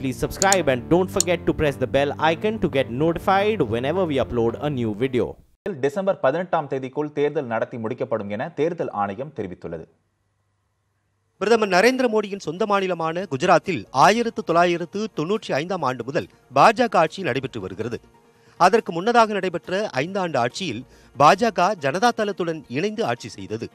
please subscribe and don't forget to press the bell icon to get notified whenever we upload a new video. December பதினெட்டாம் தேதிக்குள் தேர்தல் நடத்தி முடிக்கப்படும் என தேர்தல் ஆணையம் தெரிவித்துள்ளது பிரதமர் நரேந்திர மோடியின் சொந்த மாநிலமான குஜராத்தில் ஆயிரத்து தொள்ளாயிரத்து தொன்னூற்றி ஐந்தாம் ஆண்டு முதல் பாஜக ஆட்சி நடைபெற்று வருகிறது அதற்கு முன்னதாக நடைபெற்ற ஐந்தாண்டு ஆட்சியில் பாஜக ஜனதா தளத்துடன் இணைந்து ஆட்சி செய்தது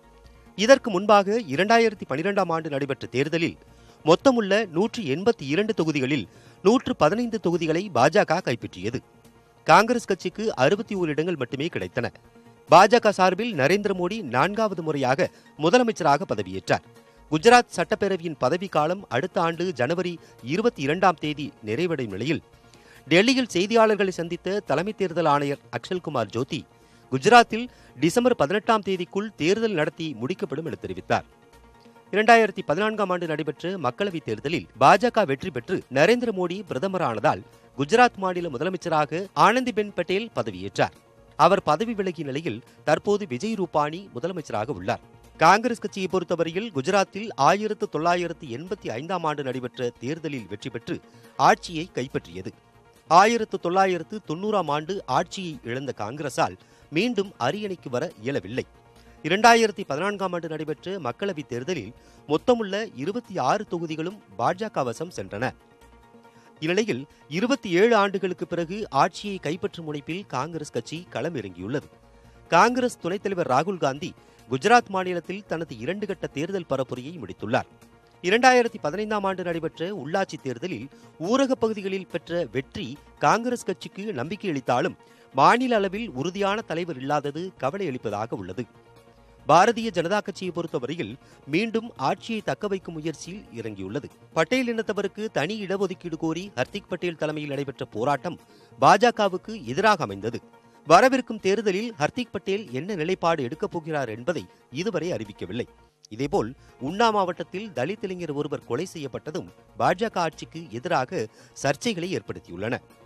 இதற்கு முன்பாக இரண்டாயிரத்தி பனிரெண்டாம் ஆண்டு நடைபெற்ற தேர்தலில் மொத்தமுள்ள நூற்றி எண்பத்தி இரண்டு தொகுதிகளில் நூற்று பதினைந்து தொகுதிகளை பாஜக கைப்பற்றியது காங்கிரஸ் கட்சிக்கு அறுபத்தி ஓரு இடங்கள் மட்டுமே கிடைத்தன பாஜக சார்பில் நரேந்திர மோடி நான்காவது முறையாக முதலமைச்சராக பதவியேற்றார் குஜராத் சட்டப்பேரவையின் பதவிக்காலம் அடுத்த ஆண்டு ஜனவரி இருபத்தி இரண்டாம் தேதி நிறைவடையும் நிலையில் டெல்லியில் செய்தியாளர்களை சந்தித்த தலைமை தேர்தல் ஆணையர் அக்ஷல்குமார் ஜோதி குஜராத்தில் டிசம்பர் பதினெட்டாம் தேதிக்குள் தேர்தல் நடத்தி முடிக்கப்படும் என தெரிவித்தார் இரண்டாயிரத்தி பதினான்காம் ஆண்டு நடைபெற்ற மக்களவைத் தேர்தலில் பாஜக வெற்றி பெற்று நரேந்திர மோடி பிரதமரானதால் குஜராத் மாநில முதலமைச்சராக ஆனந்திபென் பட்டேல் பதவியேற்றார் அவர் பதவி விலகிய நிலையில் தற்போது விஜய் ரூபானி முதலமைச்சராக உள்ளார் காங்கிரஸ் கட்சியை பொறுத்தவரையில் குஜராத்தில் ஆயிரத்து தொள்ளாயிரத்து எண்பத்தி ஐந்தாம் ஆண்டு நடைபெற்ற தேர்தலில் வெற்றி பெற்று ஆட்சியை கைப்பற்றியது ஆயிரத்து தொள்ளாயிரத்து தொண்ணூறாம் ஆண்டு ஆட்சியை இழந்த காங்கிரசால் மீண்டும் அரியணைக்கு வர இயலவில்லை இரண்டாயிரத்தி பதினான்காம் ஆண்டு நடைபெற்ற மக்களவைத் தேர்தலில் மொத்தமுள்ள இருபத்தி ஆறு தொகுதிகளும் பாஜக வசம் சென்றன இந்நிலையில் இருபத்தி ஏழு ஆண்டுகளுக்கு பிறகு ஆட்சியை கைப்பற்றும் முனைப்பில் காங்கிரஸ் கட்சி களமிறங்கியுள்ளது காங்கிரஸ் துணைத் தலைவர் ராகுல் காந்தி குஜராத் மாநிலத்தில் தனது இரண்டு கட்ட தேர்தல் பரப்புரையை முடித்துள்ளார் இரண்டாயிரத்தி பதினைந்தாம் ஆண்டு நடைபெற்ற உள்ளாட்சி தேர்தலில் ஊரகப் பகுதிகளில் பெற்ற வெற்றி காங்கிரஸ் கட்சிக்கு நம்பிக்கை அளித்தாலும் மாநில அளவில் உறுதியான தலைவர் இல்லாதது கவலை அளிப்பதாக உள்ளது பாரதிய ஜனதா கட்சியை பொறுத்தவரையில் மீண்டும் ஆட்சியை தக்க வைக்கும் முயற்சியில் இறங்கியுள்ளது பட்டேல் இனத்தவருக்கு தனி இடஒதுக்கீடு கோரி ஹர்திக் பட்டேல் தலைமையில் நடைபெற்ற போராட்டம் பாஜகவுக்கு எதிராக அமைந்தது வரவிருக்கும் தேர்தலில் ஹர்திக் பட்டேல் என்ன நிலைப்பாடு எடுக்கப் போகிறார் என்பதை இதுவரை அறிவிக்கவில்லை இதேபோல் உண்ணா மாவட்டத்தில் தலித் இளைஞர் ஒருவர் கொலை செய்யப்பட்டதும் பாஜக ஆட்சிக்கு எதிராக சர்ச்சைகளை ஏற்படுத்தியுள்ளன